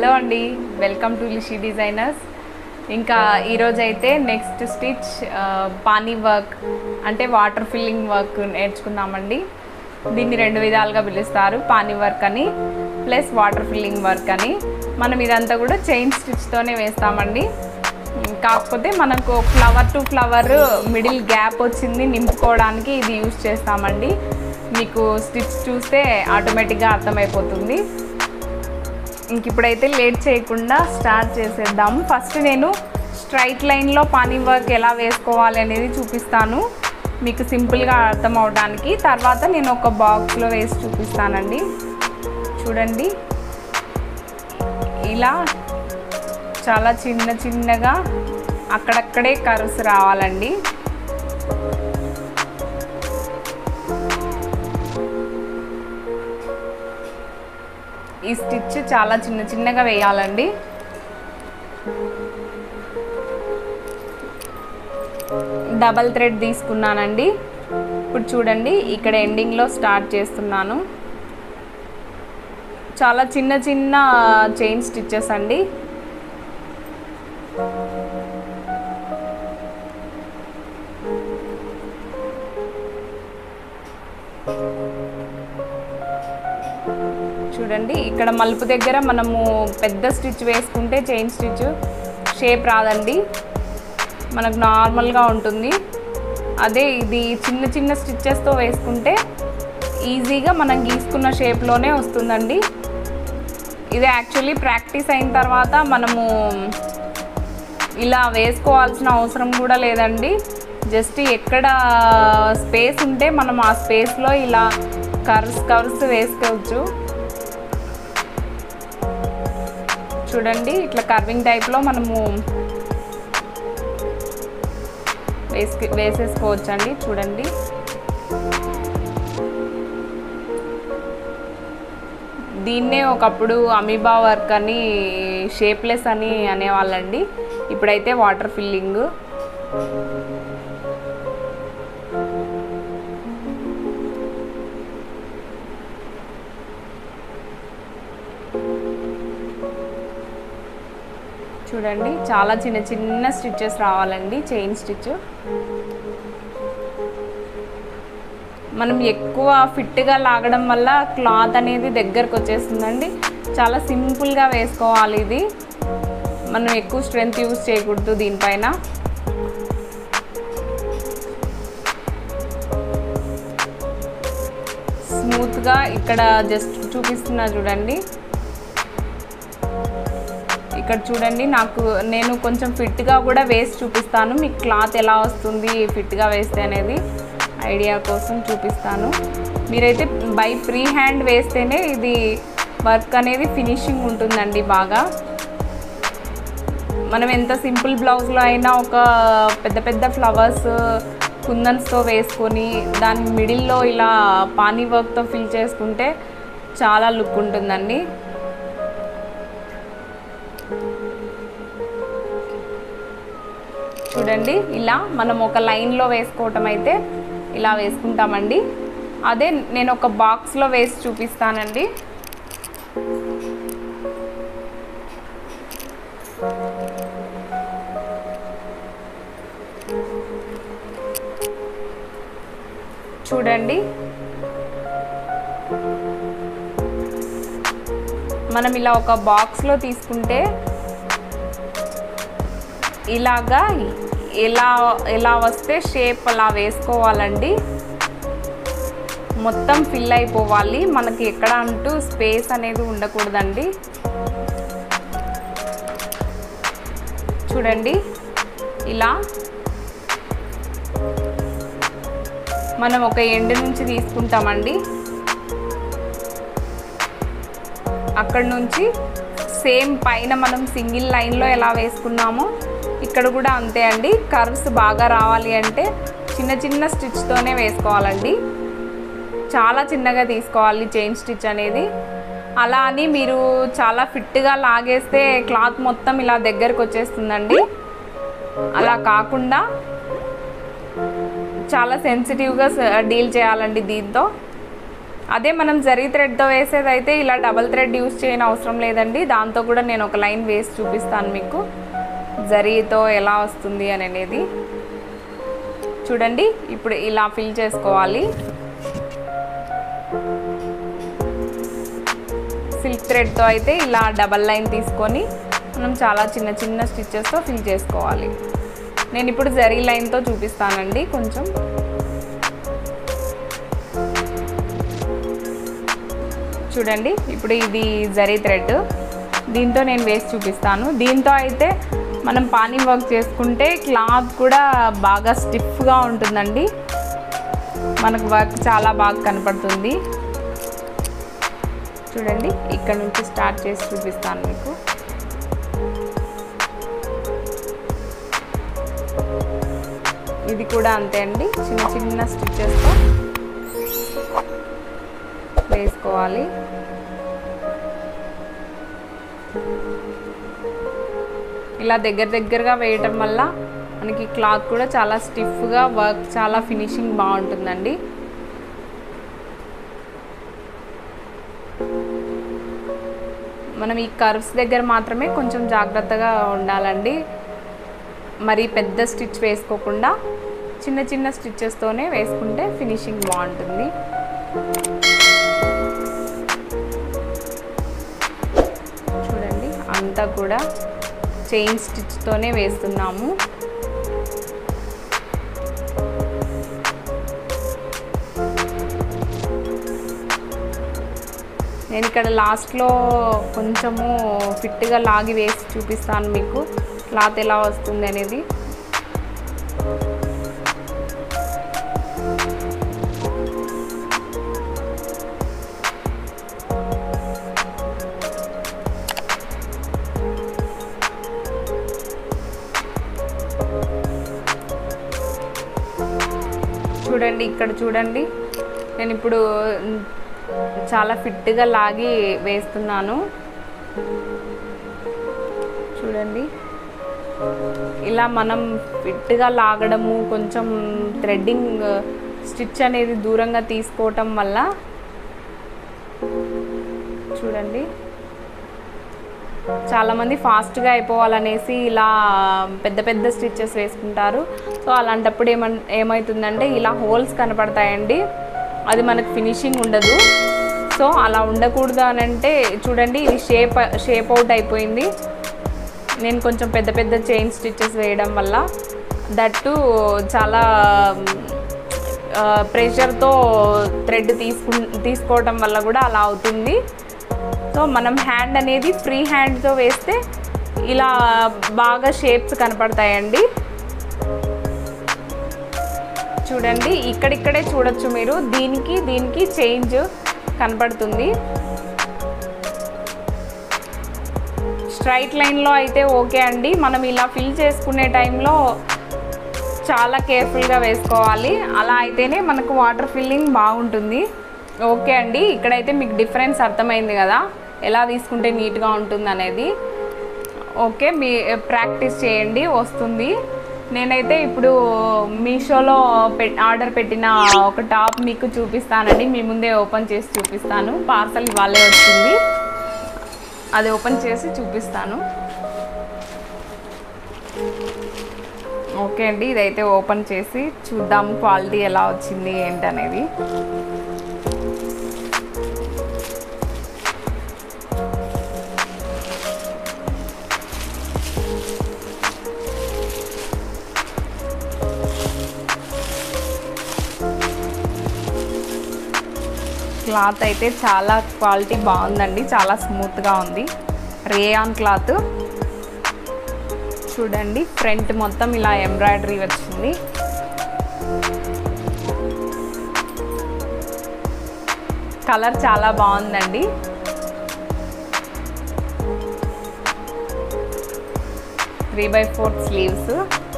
hello అండి welcome to Lishi designers ఇంకా ఈరోజు అయితే నెక్స్ట్ స్టిచ్ పానీ వర్క్ అంటే వాటర్ ఫిల్లింగ్ వర్క్ నేర్చుకున్నామండి దీన్ని రెండు విధాలుగా పిలుస్తారు పానీ వర్క్ అని ప్లస్ వాటర్ ఫిల్లింగ్ వర్క్ అని మనం ఇదంతా కూడా చైన్ స్టిచ్తోనే వేస్తామండి కాకపోతే మనకు flower to flower middle gap వచ్చింది నింపుకోవడానికి ఇది యూజ్ చేస్తామండి మీకు స్టిచ్ చూస్తే ఆటోమేటిక్గా అర్థమైపోతుంది ఇంక ఇప్పుడైతే లేట్ చేయకుండా స్టార్ట్ చేసేద్దాము ఫస్ట్ నేను స్ట్రైట్ లైన్లో పానీ వర్క్ ఎలా వేసుకోవాలి అనేది చూపిస్తాను మీకు సింపుల్గా అర్థం అవడానికి తర్వాత నేను ఒక బాక్స్లో వేసి చూపిస్తానండి చూడండి ఇలా చాలా చిన్న చిన్నగా అక్కడక్కడే కర్వ్స్ రావాలండి ఈ స్టిచ్ చాలా చిన్న చిన్నగా వేయాలండి డబల్ థ్రెడ్ తీసుకున్నానండి ఇప్పుడు చూడండి ఇక్కడ ఎండింగ్లో స్టార్ట్ చేస్తున్నాను చాలా చిన్న చిన్న చైన్ స్టిచ్చెస్ అండి చూడండి ఇక్కడ మలుపు దగ్గర మనము పెద్ద స్టిచ్ వేసుకుంటే చైన్ స్టిచ్ షేప్ రాదండి మనకు నార్మల్గా ఉంటుంది అదే ఇది చిన్న చిన్న స్టిచ్చెస్తో వేసుకుంటే ఈజీగా మనం గీసుకున్న షేప్లోనే వస్తుందండి ఇది యాక్చువల్లీ ప్రాక్టీస్ అయిన తర్వాత మనము ఇలా వేసుకోవాల్సిన అవసరం కూడా లేదండి జస్ట్ ఎక్కడ స్పేస్ ఉంటే మనం ఆ స్పేస్లో ఇలా కర్వ్స్ కర్వ్స్ వేసుకోవచ్చు చూడండి ఇట్లా కర్వింగ్ టైప్లో మనము వేసుకు వేసేసుకోవచ్చు అండి చూడండి దీన్నే ఒకప్పుడు అమీబా వర్క్ అని షేప్లెస్ అని అనేవాళ్ళండి ఇప్పుడైతే వాటర్ ఫిల్లింగ్ చూడండి చాలా చిన్న చిన్న స్టిచ్చెస్ రావాలండి చైన్ స్టిచ్ మనం ఎక్కువ ఫిట్గా లాగడం వల్ల క్లాత్ అనేది దగ్గరకు వచ్చేస్తుందండి చాలా సింపుల్గా వేసుకోవాలి ఇది మనం ఎక్కువ స్ట్రెంగ్త్ యూజ్ చేయకూడదు దీనిపైన స్మూత్గా ఇక్కడ జస్ట్ చూపిస్తున్నా చూడండి ఇక్కడ చూడండి నాకు నేను కొంచెం ఫిట్గా కూడా వేసి చూపిస్తాను మీకు క్లాత్ ఎలా వస్తుంది ఫిట్గా వేస్తే అనేది ఐడియా కోసం చూపిస్తాను మీరైతే బై ఫ్రీ హ్యాండ్ వేస్తేనే ఇది వర్క్ అనేది ఫినిషింగ్ ఉంటుందండి బాగా మనం ఎంత సింపుల్ బ్లౌజ్లో అయినా ఒక పెద్ద పెద్ద ఫ్లవర్స్ కుందన్స్తో వేసుకొని దాని మిడిల్లో ఇలా పానీ వర్క్తో ఫిల్ చేసుకుంటే చాలా లుక్ ఉంటుందండి చూడండి ఇలా మనం ఒక లైన్లో వేసుకోవటం అయితే ఇలా వేసుకుంటామండి అదే నేను ఒక బాక్స్లో వేసి చూపిస్తానండి చూడండి మనం ఇలా ఒక బాక్స్లో తీసుకుంటే ఇలాగా ఎలా ఎలా వస్తే షేప్ అలా వేసుకోవాలండి మొత్తం ఫిల్ అయిపోవాలి మనకి ఎక్కడ అంటూ స్పేస్ అనేది ఉండకూడదండి చూడండి ఇలా మనం ఒక ఎండ్ నుంచి తీసుకుంటామండి అక్కడ నుంచి సేమ్ పైన మనం సింగిల్ లైన్లో ఎలా వేసుకున్నామో ఇక్కడ కూడా అంతే అండి కర్వ్స్ బాగా రావాలి అంటే చిన్న చిన్న స్టిచ్తోనే వేసుకోవాలండి చాలా చిన్నగా తీసుకోవాలి చైన్ స్టిచ్ అనేది అలా అని మీరు చాలా ఫిట్గా లాగేస్తే క్లాత్ మొత్తం ఇలా దగ్గరకు వచ్చేస్తుందండి అలా కాకుండా చాలా సెన్సిటివ్గా డీల్ చేయాలండి దీంతో అదే మనం జరీ థ్రెడ్తో వేసేది అయితే ఇలా డబల్ థ్రెడ్ యూస్ చేయని అవసరం లేదండి దాంతో కూడా నేను ఒక లైన్ వేసి చూపిస్తాను మీకు జరీతో ఎలా వస్తుంది అని అనేది చూడండి ఇప్పుడు ఇలా ఫిల్ చేసుకోవాలి సిల్క్ థ్రెడ్తో అయితే ఇలా డబల్ లైన్ తీసుకొని మనం చాలా చిన్న చిన్న స్టిచ్చెస్తో ఫిల్ చేసుకోవాలి నేను ఇప్పుడు జరీ లైన్తో చూపిస్తానండి కొంచెం చూడండి ఇప్పుడు ఇది జరీ థ్రెడ్ దీంతో నేను వేసి చూపిస్తాను దీంతో అయితే మనం పానీ వర్క్ చేసుకుంటే క్లాత్ కూడా బాగా స్టిఫ్గా ఉంటుందండి మనకు వర్క్ చాలా బాగా కనపడుతుంది చూడండి ఇక్కడ నుంచి స్టార్ట్ చేసి చూపిస్తాను మీకు ఇది కూడా అంతే అండి చిన్న చిన్న స్టిచ్చెస్తో వేసుకోవాలి ఇలా దగ్గర దగ్గరగా వేయటం వల్ల మనకి క్లాత్ కూడా చాలా స్టిఫ్గా వర్క్ చాలా ఫినిషింగ్ బాగుంటుందండి మనం ఈ కర్వ్స్ దగ్గర మాత్రమే కొంచెం జాగ్రత్తగా ఉండాలండి మరి పెద్ద స్టిచ్ వేసుకోకుండా చిన్న చిన్న స్టిచ్చెస్తోనే వేసుకుంటే ఫినిషింగ్ బాగుంటుంది చూడండి అంతా కూడా చైన్ స్టిచ్తోనే వేస్తున్నాము నేను ఇక్కడ లాస్ట్లో కొంచెము ఫిట్గా లాగి వేసి చూపిస్తాను మీకు క్లాత్ ఎలా వస్తుంది అనేది చూడండి ఇక్కడ చూడండి నేను ఇప్పుడు మ్, చాలా ఫిట్గా లాగి వేస్తున్నాను చూడండి ఇలా మనం ఫిట్గా లాగడము కొంచెం థ్రెడ్డింగ్ స్టిచ్ అనేది దూరంగా తీసుకోవటం వల్ల చూడండి చాలామంది ఫాస్ట్గా అయిపోవాలనేసి ఇలా పెద్ద పెద్ద స్టిచ్చెస్ వేసుకుంటారు సో అలాంటప్పుడు ఏమన్ ఏమవుతుందంటే ఇలా హోల్స్ కనపడతాయండి అది మనకు ఫినిషింగ్ ఉండదు సో అలా ఉండకూడదు అని అంటే చూడండి ఇది షేప్ షేప్ అవుట్ అయిపోయింది నేను కొంచెం పెద్ద పెద్ద చైన్ స్టిచ్చెస్ వేయడం వల్ల దట్టు చాలా ప్రెషర్తో థ్రెడ్ తీసుకు తీసుకోవడం వల్ల కూడా అలా అవుతుంది సో మనం హ్యాండ్ అనేది ఫ్రీ హ్యాండ్తో వేస్తే ఇలా బాగా షేప్స్ కనపడతాయండి చూడండి ఇక్కడిక్కడే చూడొచ్చు మీరు దీనికి దీనికి చేంజ్ కనపడుతుంది స్ట్రైట్ లైన్లో అయితే ఓకే అండి మనం ఇలా ఫిల్ చేసుకునే టైంలో చాలా కేర్ఫుల్గా వేసుకోవాలి అలా అయితేనే మనకు వాటర్ ఫిల్లింగ్ బాగుంటుంది ఓకే అండి ఇక్కడైతే మీకు డిఫరెన్స్ అర్థమైంది కదా ఎలా తీసుకుంటే నీట్గా ఉంటుంది అనేది ఓకే మీ ప్రాక్టీస్ చేయండి వస్తుంది నేనైతే ఇప్పుడు మీషోలో పె ఆర్డర్ పెట్టిన ఒక టాప్ మీకు చూపిస్తానండి మీ ముందే ఓపెన్ చేసి చూపిస్తాను పార్సల్ ఇవాళే వచ్చింది అది ఓపెన్ చేసి చూపిస్తాను ఓకే అండి ఇదైతే ఓపెన్ చేసి చూద్దాం క్వాలిటీ ఎలా వచ్చింది ఏంటనేది క్లాత్ అయితే చాలా క్వాలిటీ బాగుందండి చాలా స్మూత్గా ఉంది రేయాన్ క్లాత్ చూడండి ఫ్రంట్ మొత్తం ఇలా ఎంబ్రాయిడరీ వచ్చింది కలర్ చాలా బాగుందండి త్రీ బై ఫోర్త్ స్లీవ్స్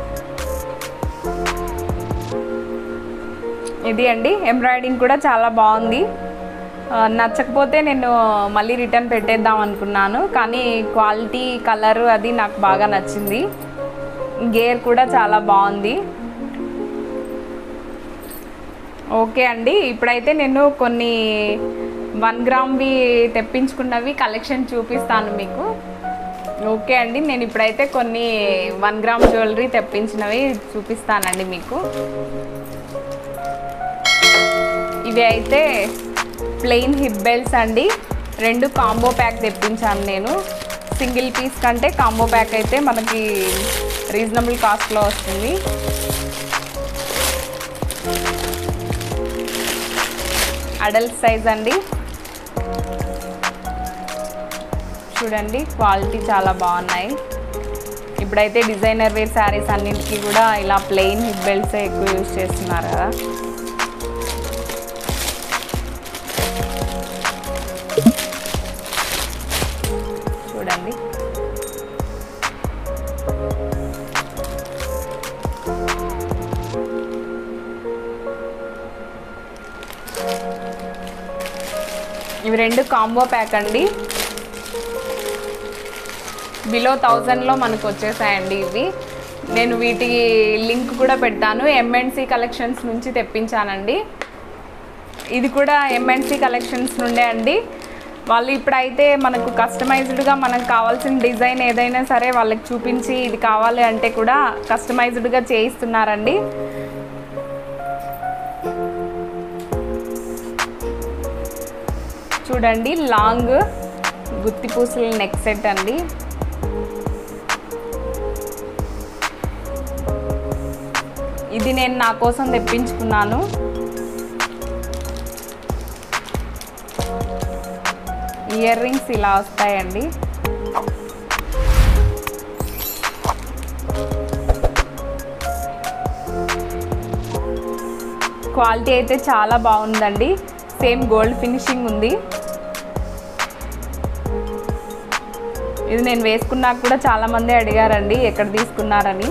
ఇది అండి ఎంబ్రాయిడింగ్ కూడా చాలా బాగుంది ఆ, నచ్చకపోతే నేను మళ్ళీ రిటర్న్ పెట్టేద్దాం అనుకున్నాను కానీ క్వాలిటీ కలర్ అది నాకు బాగా నచ్చింది గేర్ కూడా చాలా బాగుంది ఓకే అండి ఇప్పుడైతే నేను కొన్ని వన్ గ్రామ్వి తెప్పించుకున్నవి కలెక్షన్ చూపిస్తాను మీకు ఓకే అండి నేను ఇప్పుడైతే కొన్ని వన్ గ్రామ్ జ్యువెలరీ తెప్పించినవి చూపిస్తానండి మీకు ఇవి అయితే ప్లెయిన్ హిప్ బెల్ట్స్ అండి రెండు కాంబో ప్యాక్ తెప్పించాను నేను సింగిల్ పీస్ కంటే కాంబో ప్యాక్ అయితే మనకి రీజనబుల్ కాస్ట్లో వస్తుంది అడల్ట్ సైజ్ అండి చూడండి క్వాలిటీ చాలా బాగున్నాయి ఇప్పుడైతే డిజైనర్ వేర్ శారీస్ అన్నింటికి కూడా ఇలా ప్లెయిన్ హిప్ బెల్ట్సే ఎక్కువ యూజ్ చేస్తున్నారు కదా చూడండి ఇవి రెండు కాంబో ప్యాక్ అండి బిలో థౌజండ్లో మనకు వచ్చేసాయండి ఇవి నేను వీటి లింక్ కూడా పెడతాను ఎంఎన్సి కలెక్షన్స్ నుంచి తెప్పించానండి ఇది కూడా ఎంఎన్సి కలెక్షన్స్ నుండే అండి వాళ్ళు ఇప్పుడైతే మనకు కస్టమైజ్డ్గా మనకు కావాల్సిన డిజైన్ ఏదైనా సరే వాళ్ళకి చూపించి ఇది కావాలి అంటే కూడా కస్టమైజ్డ్గా చేయిస్తున్నారండి చూడండి లాంగ్ గుత్తి పూసల నెక్ సెట్ అండి ఇది నేను నా కోసం తెప్పించుకున్నాను ఇయర్ రింగ్స్ ఇలా వస్తాయండి క్వాలిటీ అయితే చాలా బాగుందండి సేమ్ గోల్డ్ ఫినిషింగ్ ఉంది ఇది నేను వేసుకున్నాక కూడా చాలామంది అడిగారండి ఎక్కడ తీసుకున్నారని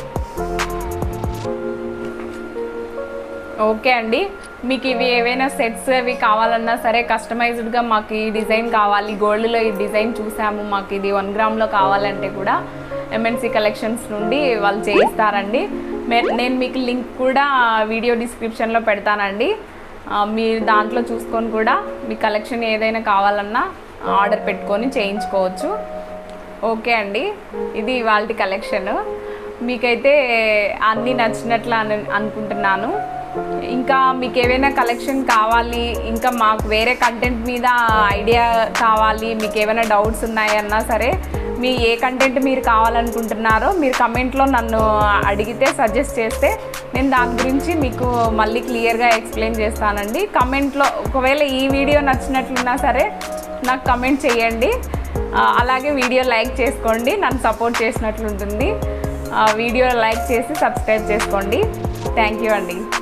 ఓకే అండి మీకు ఇవి ఏవైనా సెట్స్ అవి కావాలన్నా సరే కస్టమైజ్డ్గా మాకు ఈ డిజైన్ కావాలి గోల్డ్లో ఈ డిజైన్ చూసాము మాకు ఇది వన్ గ్రామ్లో కావాలంటే కూడా ఎంఎన్సీ కలెక్షన్స్ నుండి వాళ్ళు చేయిస్తారండి మే- నేను మీకు లింక్ కూడా వీడియో డిస్క్రిప్షన్లో పెడతానండి ఆ, మీరు దాంట్లో చూసుకొని కూడా మీ కలెక్షన్ ఏదైనా కావాలన్నా ఆర్డర్ పెట్టుకొని చేయించుకోవచ్చు ఓకే అండి ఇది ఇవాళ కలెక్షన్ మీకైతే అన్నీ నచ్చినట్లు అని అనుకుంటున్నాను ఇంకా మీకు ఏవైనా కలెక్షన్ కావాలి ఇంకా మాకు వేరే కంటెంట్ మీద ఐడియా కావాలి మీకు ఏమైనా డౌట్స్ ఉన్నాయన్నా సరే మీ ఏ కంటెంట్ మీరు కావాలనుకుంటున్నారో మీరు కమెంట్లో నన్ను అడిగితే సజెస్ట్ చేస్తే నేను దాని గురించి మీకు మళ్ళీ క్లియర్గా ఎక్స్ప్లెయిన్ చేస్తానండి కమెంట్లో ఒకవేళ ఈ వీడియో నచ్చినట్లున్నా సరే నాకు కమెంట్ చేయండి ఆ, అలాగే వీడియో లైక్ చేసుకోండి నన్ను సపోర్ట్ చేసినట్లుంటుంది ఆ, వీడియో లైక్ చేసి సబ్స్క్రైబ్ చేసుకోండి థ్యాంక్ యూ అండి